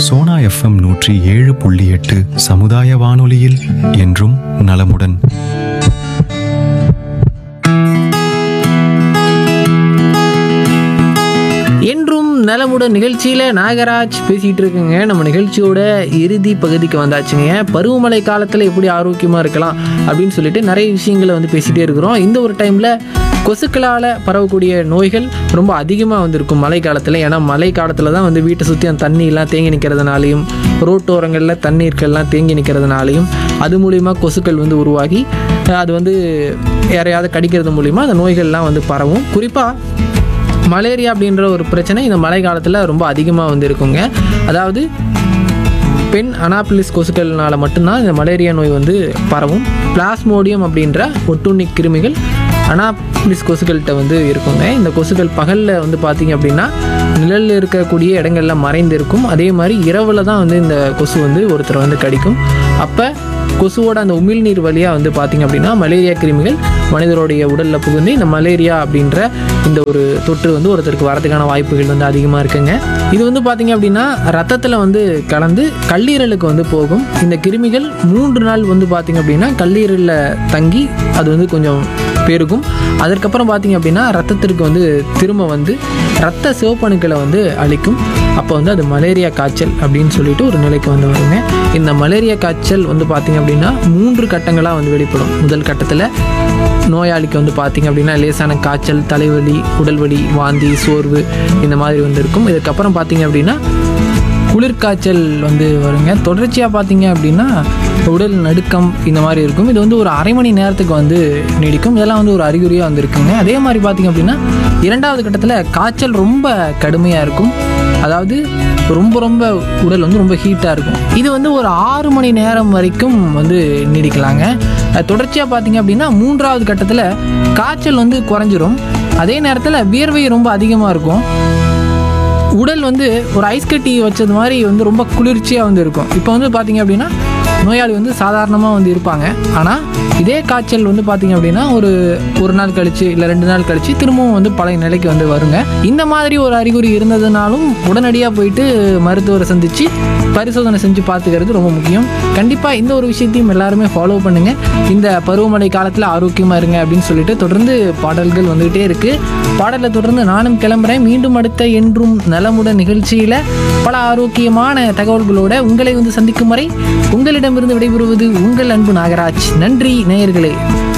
Sona FM நூற்றி ஏழு புள்ளி எட்டு சமுதாய வானொலியில் என்றும் நலமுடன் என்றும் நலமுடன் நிகழ்ச்சியில் நாகராஜ் பேசிகிட்டு இருக்குங்க நம்ம நிகழ்ச்சியோட இறுதி பகுதிக்கு வந்தாச்சுங்க பருவமழை காலத்தில் எப்படி ஆரோக்கியமாக இருக்கலாம் அப்படின்னு சொல்லிட்டு நிறைய விஷயங்களை வந்து பேசிகிட்டே இருக்கிறோம் இந்த ஒரு டைமில் கொசுக்களால் பரவக்கூடிய நோய்கள் ரொம்ப அதிகமாக வந்திருக்கும் மழை காலத்தில் ஏன்னா மழை காலத்தில் தான் வந்து வீட்டை சுற்றி அந்த தண்ணியெல்லாம் தேங்கி நிற்கிறதுனாலையும் ரோட்டோரங்களில் தண்ணீர்கள்லாம் தேங்கி நிற்கிறதுனாலையும் அது மூலிமா கொசுக்கள் வந்து உருவாகி அது வந்து யாரையாவது கடிக்கிறது மூலிமா அந்த நோய்கள்லாம் வந்து பரவும் குறிப்பாக மலேரியா அப்படின்ற ஒரு பிரச்சனை இந்த மழை காலத்தில் ரொம்ப அதிகமாக வந்து இருக்குங்க அதாவது பெண் அனாபிலிஸ் கொசுக்கள்னால மட்டும்தான் இந்த மலேரியா நோய் வந்து பரவும் பிளாஸ்மோடியம் அப்படின்ற ஒட்டுண்ணி கிருமிகள் அனாபிலிஸ் கொசுக்கள்கிட்ட வந்து இருக்குங்க இந்த கொசுக்கள் பகலில் வந்து பார்த்திங்க அப்படின்னா நிழலில் இருக்கக்கூடிய இடங்கள்ல மறைந்து இருக்கும் அதே மாதிரி இரவில் தான் வந்து இந்த கொசு வந்து ஒருத்தரை வந்து கடிக்கும் அப்போ கொசுவோட அந்த உமிழ்நீர் வழியாக வந்து பார்த்திங்க அப்படின்னா மலேரியா கிருமிகள் மனிதருடைய உடலில் புகுந்து இந்த மலேரியா அப்படின்ற இந்த ஒரு தொற்று வந்து ஒருத்தருக்கு வரதுக்கான வாய்ப்புகள் வந்து அதிகமாக இருக்குங்க இது வந்து பார்த்திங்க அப்படின்னா ரத்தத்தில் வந்து கலந்து கல்லீரலுக்கு வந்து போகும் இந்த கிருமிகள் மூன்று நாள் வந்து பார்த்திங்க அப்படின்னா கல்லீரலில் தங்கி அது வந்து கொஞ்சம் பெருகும் அதற்கப்புறம் பார்த்திங்க அப்படின்னா ரத்தத்திற்கு வந்து திரும்ப வந்து ரத்த சிவப்பணுக்களை வந்து அழிக்கும் அப்போ வந்து அது மலேரியா காய்ச்சல் அப்படின்னு சொல்லிட்டு ஒரு நிலைக்கு வந்து வருங்க இந்த மலேரியா காய்ச்சல் வந்து பார்த்திங்க அப்படின்னா மூன்று கட்டங்களாக வந்து வெளிப்படும் முதல் கட்டத்தில் நோயாளிக்கு வந்து பார்த்திங்க அப்படின்னா லேசான காய்ச்சல் தலைவலி உடல்வலி வாந்தி சோர்வு இந்த மாதிரி வந்து இருக்கும் இதுக்கப்புறம் பார்த்திங்க அப்படின்னா குளிர்காய்ச்சல் வந்து வருங்க தொடர்ச்சியாக பார்த்தீங்க அப்படின்னா உடல் நடுக்கம் இந்த மாதிரி இருக்கும் இது வந்து ஒரு அரை மணி நேரத்துக்கு வந்து நீடிக்கும் இதெல்லாம் வந்து ஒரு அறிகுறியாக வந்து இருக்குங்க அதே மாதிரி பார்த்தீங்க அப்படின்னா இரண்டாவது கட்டத்தில் காய்ச்சல் ரொம்ப கடுமையாக இருக்கும் அதாவது ரொம்ப ரொம்ப உடல் வந்து ரொம்ப ஹீட்டாக இருக்கும் இது வந்து ஒரு ஆறு மணி நேரம் வரைக்கும் வந்து நீடிக்கலாங்க அது தொடர்ச்சியாக பார்த்தீங்க அப்படின்னா மூன்றாவது கட்டத்தில் காய்ச்சல் வந்து குறைஞ்சிரும் அதே நேரத்தில் வியர்வை ரொம்ப அதிகமாக இருக்கும் உடல் வந்து ஒரு ஐஸ் கட்டி வச்சது மாதிரி வந்து ரொம்ப குளிர்ச்சியாக வந்து இருக்கும் இப்போ வந்து பார்த்தீங்க அப்படின்னா நோயாளி வந்து சாதாரணமாக வந்து இருப்பாங்க ஆனால் இதே காய்ச்சல் வந்து பார்த்தீங்க அப்படின்னா ஒரு ஒரு நாள் கழிச்சு இல்லை ரெண்டு நாள் கழிச்சு திரும்பவும் வந்து பழைய நிலைக்கு வந்து வருங்க இந்த மாதிரி ஒரு அறிகுறி இருந்ததுனாலும் உடனடியாக போயிட்டு மருத்துவரை சந்தித்து பரிசோதனை செஞ்சு பார்த்துக்கிறது ரொம்ப முக்கியம் கண்டிப்பாக இந்த ஒரு விஷயத்தையும் எல்லாருமே ஃபாலோ பண்ணுங்கள் இந்த பருவமழை காலத்தில் ஆரோக்கியமாக இருங்க அப்படின்னு சொல்லிட்டு தொடர்ந்து பாடல்கள் வந்துகிட்டே இருக்குது பாடலை தொடர்ந்து நானும் கிளம்புறேன் மீண்டும் அடுத்த என்றும் நலமுடன் நிகழ்ச்சியில் பல ஆரோக்கியமான தகவல்களோட உங்களை வந்து சந்திக்கும் வரை உங்களிடமிருந்து விடைபெறுவது உங்கள் அன்பு நாகராஜ் நன்றி நேயர்களே